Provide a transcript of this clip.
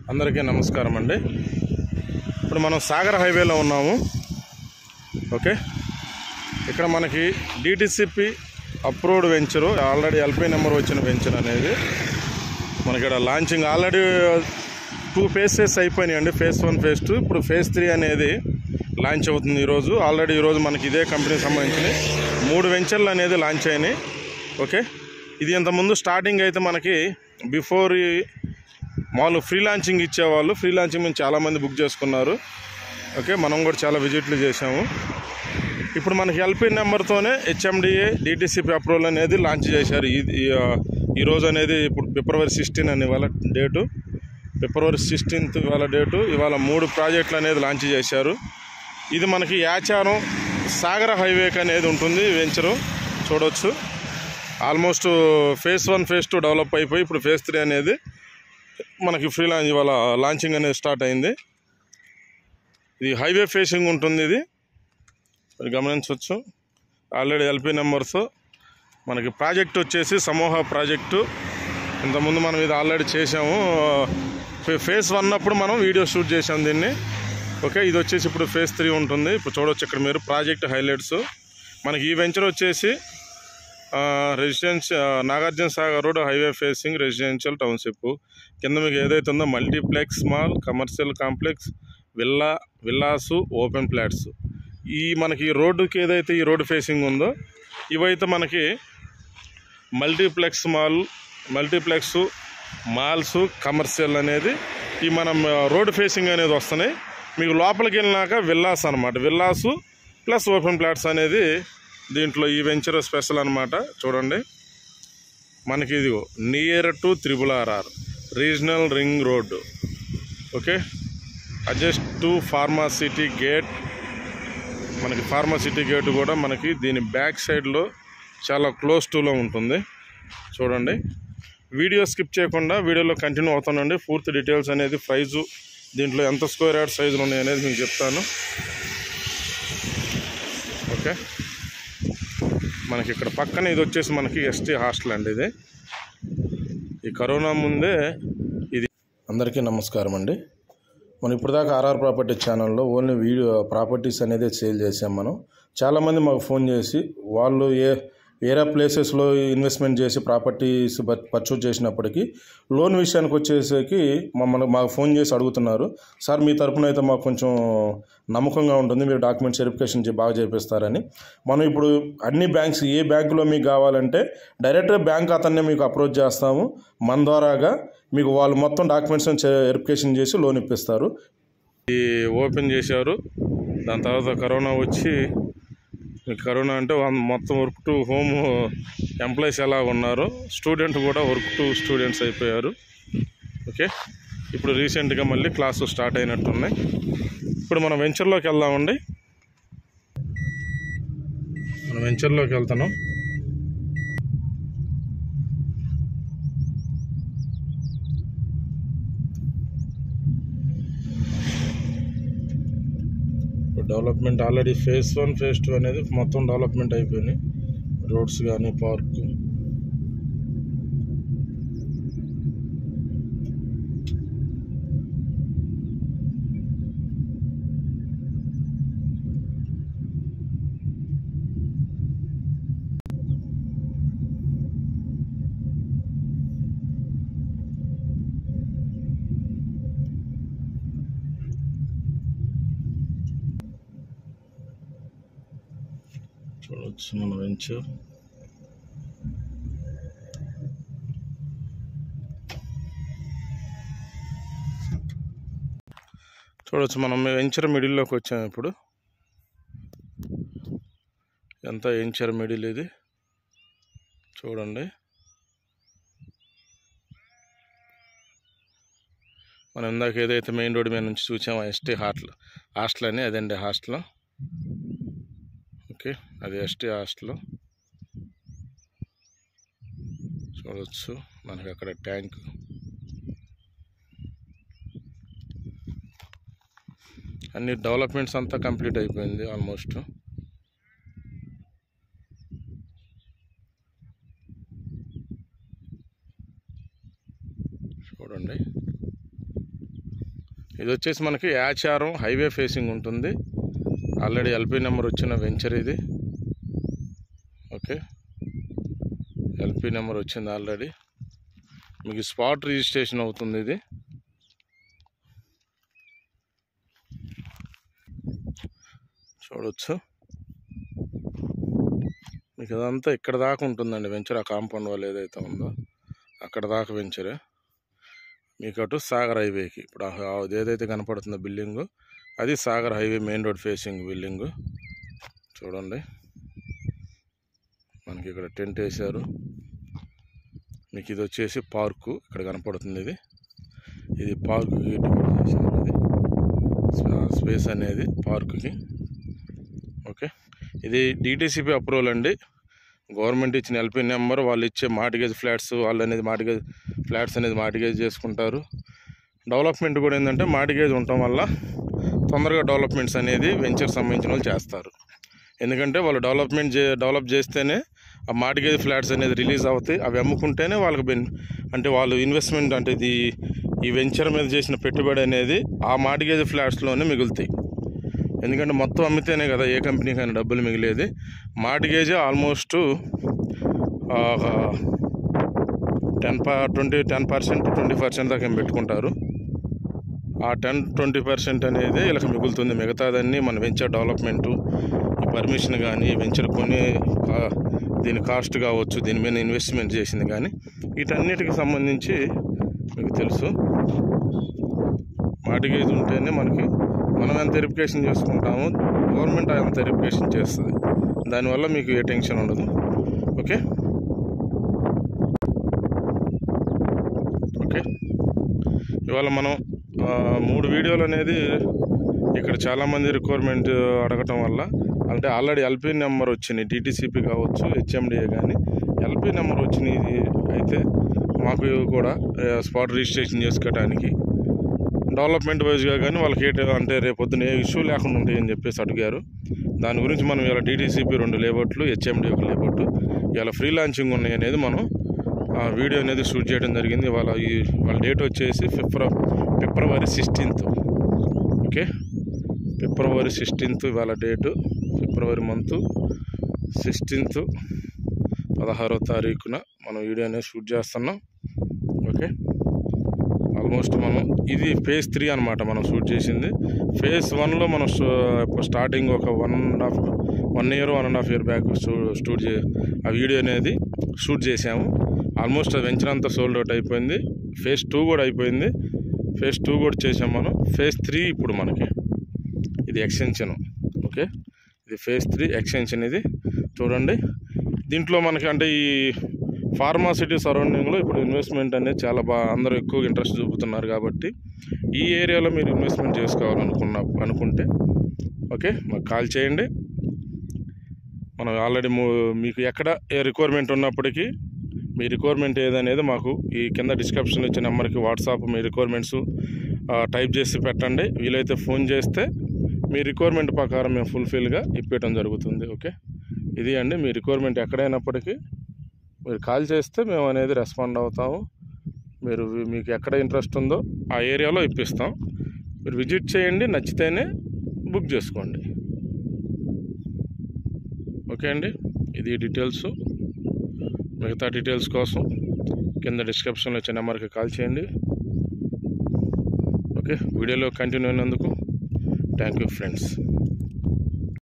అందరికీ నమస్కారం అండి ఇప్పుడు మనం సాగర్ హైవేలో ఉన్నాము ఓకే ఇక్కడ మనకి DTCP approved venture already LP number వచ్చిన వెంచర్ అనేది మనకి ఇక్కడ లాంచింగ్ ఆల్రెడీ టూ ఫేసెస్ అయిపోయినాయి అండి ఫేస్ వన్ ఫేస్ టూ ఇప్పుడు ఫేస్ త్రీ అనేది లాంచ్ అవుతుంది ఈరోజు ఆల్రెడీ ఈరోజు మనకి ఇదే కంపెనీకి సంబంధించిన మూడు వెంచర్లు అనేది లాంచ్ అయినాయి ఓకే ఇది ఇంతకుముందు స్టార్టింగ్ అయితే మనకి బిఫోర్ ఈ మామూలు ఫ్రీ లాంచింగ్ ఇచ్చేవాళ్ళు ఫ్రీ లాంచింగ్ మేము చాలామంది బుక్ చేసుకున్నారు ఓకే మనం కూడా చాలా విజిట్లు చేసాము ఇప్పుడు మనకి ఎల్పీ నెంబర్తోనే హెచ్ఎండిఏ డిటిసిపి అప్రూవల్ అనేది లాంచ్ చేశారు ఈ ఈ, ఆ, ఈ రోజు అనేది ఇప్పుడు ఫిబ్రవరి సిక్స్టీన్ అని ఇవాళ డేటు ఫిబ్రవరి సిక్స్టీన్త్ ఇవాళ డేటు ఇవాళ మూడు ప్రాజెక్టులు అనేది లాంచ్ చేశారు ఇది మనకి యాచారం సాగర హైవేకి అనేది ఉంటుంది వెంచరు చూడవచ్చు almost phase one phase two develop అయిపోయి ఇప్పుడు ఫేస్ త్రీ అనేది మనకి ఫ్రీ లాంచ్ ఇవాళ లాంచింగ్ అనేది స్టార్ట్ అయింది ఇది హైవే ఫేసింగ్ ఉంటుంది ఇది మీరు గమనించవచ్చు ఆల్రెడీ ఎల్పీ నెంబర్స్ మనకి ప్రాజెక్ట్ వచ్చేసి సమూహ ప్రాజెక్టు ఇంతకుముందు మనం ఇది ఆల్రెడీ చేసాము ఫే- ఫేస్ వన్ అప్పుడు మనం వీడియో షూట్ చేసాం దీన్ని ఓకే ఇది వచ్చేసి ఇప్పుడు ఫేస్ త్రీ ఉంటుంది ఇప్పుడు చూడవచ్చు ఇక్కడ మీరు ప్రాజెక్ట్ హైలైట్స్ మనకి ఈ వెంచర్ వచ్చేసి residence Nagarjuna Sagar road highway facing residential township కింద మీకు ఏదైతే ఉందో multiplex mall commercial complex villa villas open flats ఈ మనకి ఈ రోడ్డుకి ఏదైతే ఈ రోడ్ ఫేసింగ్ ఉందో ఇవైతే మనకి multiplex mall multiplex malls commercial అనేది ఈ మనం ఆ, రోడ్ ఫేసింగ్ అనేది వస్తున్నాయి మీకు లోపలికి వెళ్ళినాక విల్లాస్ అనమాట విల్లాసు ప్లస్ ఓపెన్ ప్లాట్స్ అనేది దీంట్లో ఈ వెంచర్ స్పెషల్ అనమాట చూడండి మనకి ఇది near to triple RR regional ring road okay adjust to pharma city gate మనకి ఫార్మాసిటీ గేట్ కూడా మనకి దీని బ్యాక్ సైడ్లో చాలా క్లోజ్ టులో ఉంటుంది చూడండి వీడియో స్కిప్ చేయకుండా వీడియోలో కంటిన్యూ అవుతానండి పూర్తి డీటెయిల్స్ అనేది ప్రైజు దీంట్లో ఎంత స్క్వేర్ యార్డ్ సైజులు ఉన్నాయి అనేది మీకు చెప్తాను ఓకే మనకి ఇక్కడ పక్కన ఇది వచ్చేసి మనకి ఎస్టీ హాస్టల్ అండి ఇది ఈ కరోనా ముందే ఇది అందరికీ నమస్కారం అండి మనం ఇప్పటిదాకా ఆర్ఆర్ ప్రాపర్టీ ఛానల్లో ఓన్లీ వీడియో ప్రాపర్టీస్ అనేది సేల్ చేసాం మనం చాలామంది మాకు ఫోన్ చేసి వాళ్ళు ఏ వేరే ప్లేసెస్లో ఇన్వెస్ట్మెంట్ చేసి ప్రాపర్టీస్ పర్చేజ్ చేసినప్పటికీ లోన్ విషయానికి వచ్చేసరికి మమ్మల్ని మాకు ఫోన్ చేసి అడుగుతున్నారు సార్ మీ తరపున అయితే మాకు కొంచెం నమ్మకంగా ఉంటుంది మీరు డాక్యుమెంట్స్ వెరిఫికేషన్ చే- బాగా చేపిస్తారని మనం ఇప్పుడు అన్ని బ్యాంక్స్ ఏ బ్యాంకులో మీకు కావాలంటే డైరెక్ట్గా బ్యాంక్ అతన్నే మీకు అప్రోచ్ చేస్తాము మన ద్వారాగా మీకు వాళ్ళు మొత్తం డాక్యుమెంట్స్ వెరిఫికేషన్ చేసి లోన్ ఇప్పిస్తారు ఈ ఓపెన్ చేశారు దాని తర్వాత కరోనా వచ్చి ఈ కరోనా అంటే వన్- మొత్తం వర్క్ టు హోమ్ ఎంప్లాయీస్ ఎలా ఉన్నారు స్టూడెంట్ కూడా వర్క్ టు స్టూడెంట్స్ అయిపోయారు ఓకే ఇప్పుడు రీసెంట్గా మళ్ళీ క్లాసు స్టార్ట్ అయినట్టున్నాయి ఇప్పుడు మనం వెంచర్లోకి వెళ్దామండి మనం వెంచర్లోకి వెళ్తున్నాం development already phase one phase two అనేది మొత్తం డెవలప్మెంట్ అయిపోయినాయి రోడ్స్ కానీ పార్క్ చూడవచ్చు మన వెంచర్ చూడవచ్చు మనం వెంచర్ మిడిల్లోకి వచ్చాము ఇప్పుడు ఎంత వెంచర్ మిడిల్ ఇది చూడండి మనం ఇందాక ఏదైతే మెయిన్ రోడ్ మీద నుంచి చూసామో ఎస్టీ హాస్టల్ హాస్టల్ అని అదండి హాస్టల్ ఓకే అది ఎస్టీ హాస్టల్ చూడవచ్చు మనకి అక్కడ ట్యాంక్ అన్ని డెవలప్మెంట్స్ అంతా కంప్లీట్ అయిపోయింది ఆల్మోస్ట్ చూడండి ఇది వచ్చేసి మనకి యాచారం హైవే ఫేసింగ్ ఉంటుంది ఆల్రెడీ ఎల్పి నెంబర్ వచ్చిన వెంచర్ ఇది ఓకే ఎల్పి నెంబర్ వచ్చింది ఆల్రెడీ మీకు స్పాట్ రిజిస్ట్రేషన్ అవుతుంది ఇది చూడొచ్చు మీకు అదంతా ఇక్కడ దాకా ఉంటుందండి వెంచర్ ఆ కాంపౌండ్ వాళ్ళు ఏదైతే ఉందో అక్కడ దాకా వెంచరే మీకు అటు సాగర్ హైవేకి ఇప్పుడు ఆ- ఆ ఏదైతే కనపడుతుందో బిల్డింగు అది Sagar highway main road facing building చూడండి మనకి ఇక్కడ టెంట్ వేశారు మీకు ఇది వచ్చేసి పార్కు ఇక్కడ కనపడుతుంది ఇది ఇది పార్కుకి డివైడ్ చేశారు ఇది స్పా- స్పేస్ అనేది పార్కుకి ఓకే ఇది డిటీసీపీ అప్రూవల్ అండి గవర్నమెంట్ ఇచ్చిన ఎల్పీ నెంబర్ వాళ్ళు ఇచ్చే మార్టిగేజ్ ఫ్లాట్స్ వాళ్ళు అనేది మార్టిగేజ్ ఫ్లాట్స్ అనేది మార్టిగేజ్ చేసుకుంటారు డెవలప్మెంట్ కూడా ఏంటంటే మార్టిగేజ్ ఉండటం వల్ల తొందరగా డెవలప్మెంట్స్ అనేది వెంచర్ సంబంధించిన వాళ్ళు చేస్తారు ఎందుకంటే వాళ్ళు డెవలప్మెంట్ చే డెవలప్ చేస్తేనే ఆ మార్టిగేజ్ ఫ్లాట్స్ అనేది రిలీజ్ అవుతాయి అవి అమ్ముకుంటేనే వాళ్ళకి బెన్ అంటే వాళ్ళు ఇన్వెస్ట్మెంట్ అంటే ఇది ఈ వెంచర్ మీద చేసిన పెట్టుబడి అనేది ఆ మార్టిగేజ్ ఫ్లాట్స్లోనే మిగులుతాయి ఎందుకంటే మొత్తం అమ్మితేనే కదా ఏ కంపెనీకైనా డబ్బులు మిగిలేది mortgage almost ten per twenty ten percent twenty percent దాకా ఏం పెట్టుకుంటారు ఆ టెన్ ట్వంటీ పర్సెంట్ అనేది వీళ్ళకి మిగులుతుంది మిగతాదన్నీ మన వెంచర్ డెవలప్మెంటు ఈ పర్మిషన్ కానీ వెంచర్ కొని కా- దీని కాస్ట్ కావచ్చు దీని మీద ఇన్వెస్ట్మెంట్ చేసింది కానీ వీటన్నిటికి సంబంధించి మీకు తెలుసు మార్టిగేజ్ ఉంటేనే మనకి మనం ఎంత వెరిఫికేషన్ చేసుకుంటామో గవర్నమెంట్ అంత వెరిఫికేషన్ చేస్తుంది దానివల్ల మీకు ఏ టెన్షన్ ఉండదు ఓకే ఓకే ఇవాళ మనం ఆ, మూడు వీడియోలు అనేది ఇక్కడ చాలామంది రిక్వైర్మెంట్ అడగటం వల్ల అంటే ఆల్రెడీ ఎల్పీ నెంబర్ వచ్చినాయి డిటీసీపీ కావచ్చు హెచ్ఎండిఏ కానీ ఎల్పీ నెంబర్ వచ్చినాయి అయితే మాకు కూడా స్పాట్ రిజిస్ట్రేషన్ చేసుకోవడానికి డెవలప్మెంట్ వైజ్గా కానీ వాళ్ళకి ఏంటి అంటే రేపు పొద్దున ఏ ఇష్యూ లేకుండా ఉంటాయని చెప్పేసి అడిగారు దాని గురించి మనం ఇలా డీటీసీపీ రెండు లేబోట్లు హెచ్ఎండి ఒక లేబోట్ ఇలా ఫ్రీ లాంచింగ్ ఉన్నాయి అనేది మనం ఆ వీడియో అనేది షూట్ చేయడం జరిగింది వాళ్ళ ఈ వాళ్ళ డేట్ వచ్చేసి February February sixteenth okay February sixteenth ఇవాళ డేటు ఫిబ్రవరి మంత్ సిక్స్టీన్త్ పదహారో తారీఖున మనం వీడియో అనేది షూట్ చేస్తున్నాం ఓకే ఆల్మోస్ట్ మనం ఇది ఫేజ్ త్రీ అనమాట మనం షూట్ చేసింది ఫేజ్ వన్లో మనం స్టూ- స్టార్టింగ్ ఒక one and half one year one and half year back shoot చే ఆ వీడియో అనేది షూట్ చేసాము ఆల్మోస్ట్ అది వెంచర్ అంతా సోల్డ్ అవుట్ అయిపోయింది ఫేజ్ టూ కూడా అయిపోయింది ఫేజ్ టూ కూడా చేసాం మనం ఫేజ్ త్రీ ఇప్పుడు మనకి ఇది ఎక్స్టెన్షన్ ఓకే ఇది ఫేజ్ త్రీ ఎక్స్టెన్షన్ ఇది చూడండి దీంట్లో మనకి అంటే ఈ ఫార్మాసిటీ సరౌండింగ్లో ఇప్పుడు ఇన్వెస్ట్మెంట్ అనేది చాలా బాగా అందరూ ఎక్కువ ఇంట్రెస్ట్ చూపుతున్నారు కాబట్టి ఈ ఏరియాలో మీరు ఇన్వెస్ట్మెంట్ చేసుకోవాలనుకున్న అనుకుంటే ఓకే మాకు కాల్ చేయండి మనం ఆల్రెడీ మీకు ఎక్కడ ఏ రిక్వైర్మెంట్ ఉన్నప్పటికీ మీ రిక్వైర్మెంట్ ఏదనేది మాకు ఈ కింద డిస్క్రిప్షన్ ఇచ్చే నెంబర్కి వాట్సాప్ మీ రిక్వైర్మెంట్స్ టైప్ చేసి పెట్టండి వీలైతే ఫోన్ చేస్తే మీ రిక్వైర్మెంట్ ప్రకారం మేము ఫుల్ఫిల్గా ఇప్పించడం జరుగుతుంది ఓకే ఇది అండి మీ రిక్వైర్మెంట్ ఎక్కడైనప్పటికీ మీరు కాల్ చేస్తే మేము అనేది రెస్పాండ్ అవుతాము మీరు వి- మీకు ఎక్కడ ఇంట్రెస్ట్ ఉందో ఆ ఏరియాలో ఇప్పిస్తాం మీరు విజిట్ చేయండి నచ్చితేనే బుక్ చేసుకోండి ఓకే అండి ఇది డీటెయిల్స్ మిగతా డీటెయిల్స్ కోసం కింద డిస్క్రిప్షన్లో వచ్చే నెంబర్కి కాల్ చేయండి ఓకే వీడియోలో కంటిన్యూ అయినందుకు థ్యాంక్ యూ ఫ్రెండ్స్